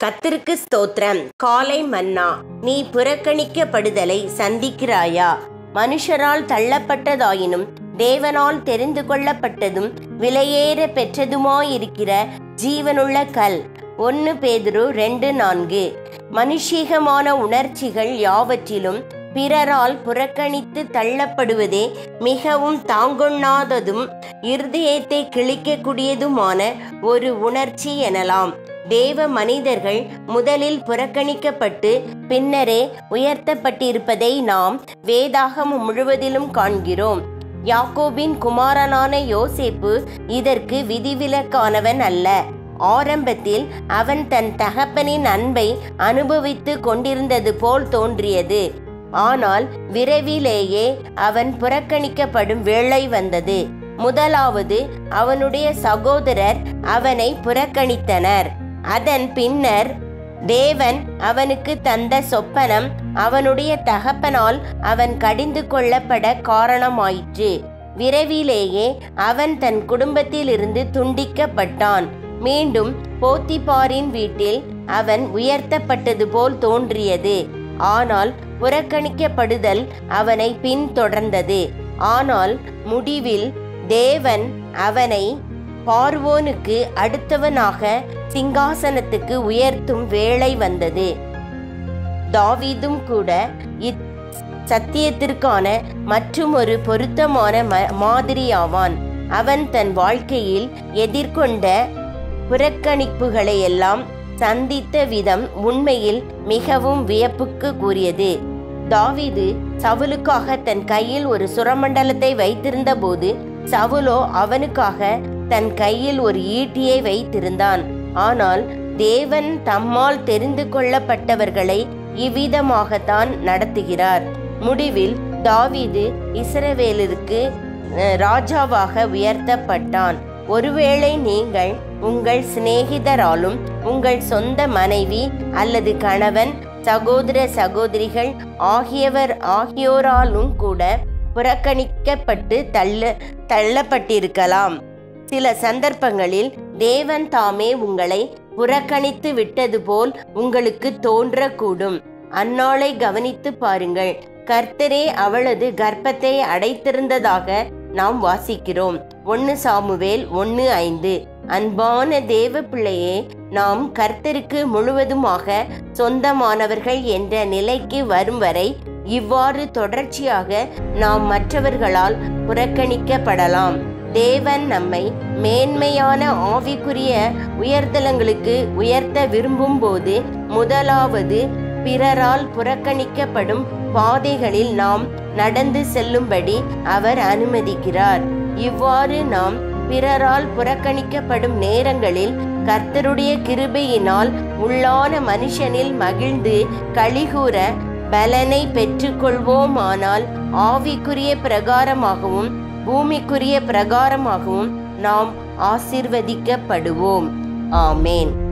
கத்திற்கு ஸ்தோத்திரம் காலை மன்னா நீ புறக்கணிக்கப்படுதலை சந்திக்கிறாயா மனுஷரால் தள்ளப்பட்டதாயினும் தேவனால் தெரிந்து கொள்ளப்பட்டதும் விலையேற பெற்றதுமாயிருக்கிற ஜீவனுள்ள கல் ஒன்று பேதுரு ரெண்டு நான்கு மனுஷீகமான உணர்ச்சிகள் யாவற்றிலும் பிறரால் புறக்கணித்து தள்ளப்படுவதே மிகவும் தாங்கொண்ணாததும் இருதயத்தை கிழிக்கக்கூடியதுமான ஒரு உணர்ச்சி எனலாம் தேவ மனிதர்கள் முதலில் புறக்கணிக்கப்பட்டு பின்னரே உயர்த்தப்பட்டிருப்பதை நாம் வேதாகமம் முழுவதிலும் காண்கிறோம் யாக்கோபின் குமாரனான யோசேப்பு இதற்கு விதிவிலக்கானவன் அல்ல ஆரம்பத்தில் அவன் தன் தகப்பனின் அன்பை அனுபவித்து கொண்டிருந்தது போல் தோன்றியது ஆனால் விரைவிலேயே அவன் புறக்கணிக்கப்படும் வேளை வந்தது முதலாவது அவனுடைய சகோதரர் அவனை புறக்கணித்தனர் அதன் பின்னர் தேவன் அவனுக்கு தந்த சொப்பனம் அவனுடைய தகப்பனால் அவன் கடிந்து கொள்ளப்பட காரணமாயிற்று விரைவிலேயே அவன் தன் குடும்பத்திலிருந்து துண்டிக்கப்பட்டான் மீண்டும் போத்திபாரின் வீட்டில் அவன் உயர்த்தப்பட்டது போல் தோன்றியது ஆனால் புறக்கணிக்கப்படுதல் அவனை பின்தொடர்ந்தது ஆனால் முடிவில் தேவன் அவனை பார்வோனுக்கு அடுத்தவனாக சிங்காசனத்துக்கு உயர்த்தும் வேளை வந்தது தாவீதும் கூட இத் சத்தியத்திற்கான மற்றும் ஒரு பொருத்தமான ம- மாதிரியாவான் அவன் தன் வாழ்க்கையில் எதிர்கொண்ட புறக்கணிப்புகளை எல்லாம் சந்தித்த விதம் உண்மையில் மிகவும் வியப்புக்கு கூறியது தாவீது சவுலுக்காக தன் கையில் ஒரு சுரமண்டலத்தை வைத்திருந்த போது சவுலோ அவனுக்காக தன் கையில் ஒரு ஈட்டியை வைத்திருந்தான் ஆனால் தேவன் தம்மால் தெரிந்து கொள்ளப்பட்டவர்களை இவ்விதமாகத்தான் நடத்துகிறார் முடிவில் தாவீது இஸ்ரவேலருக்கு அஹ், ராஜாவாக உயர்த்தப்பட்டான் ஒருவேளை நீங்கள் உங்கள் சிநேகிதராலும் உங்கள் சொந்த மனைவி அல்லது கணவன் சகோதர சகோதரிகள் ஆகியவர் ஆகியோராலும் கூட புறக்கணிக்கப்பட்டு தள்ள தள்ளப்பட்டிருக்கலாம் சில சந்தர்ப்பங்களில் தேவன் தாமே உங்களை புறக்கணித்து விட்டது போல் உங்களுக்கு தோன்றக்கூடும் அந்நாளை கவனித்து பாருங்கள் கர்த்தரே அவளது கர்ப்பத்தை அடைத்திருந்ததாக நாம் வாசிக்கிறோம் ஒன்னு சாமுவேல் ஒன்னு ஐந்து அன்பான தேவ பிள்ளையே நாம் கர்த்தருக்கு முழுவதுமாக சொந்தமானவர்கள் என்ற நிலைக்கு வரும் வரை இவ்வாறு தொடர்ச்சியாக நாம் மற்றவர்களால் புறக்கணிக்கப்படலாம் தேவன் நம்மை மேன்மையான ஆவிக்குரிய உயர்தலங்களுக்கு உயர்த்த விரும்பும் போது முதலாவது பிறரால் புறக்கணிக்கப்படும் பாதைகளில் நாம் நடந்து செல்லும்படி அவர் அனுமதிக்கிறார் இவ்வாறு நாம் பிறரால் புறக்கணிக்கப்படும் நேரங்களில் கர்த்தருடைய கிருபையினால் உள்ளான மனுஷனில் மகிழ்ந்து கழிகூற பலனை பெற்றுக்கொள்வோமானால் ஆவிக்குரிய பிரகாரமாகவும் பூமிக்குரிய பிரகாரமாகவும் நாம் ஆசிர்வதிக்கப்படுவோம் ஆமேன்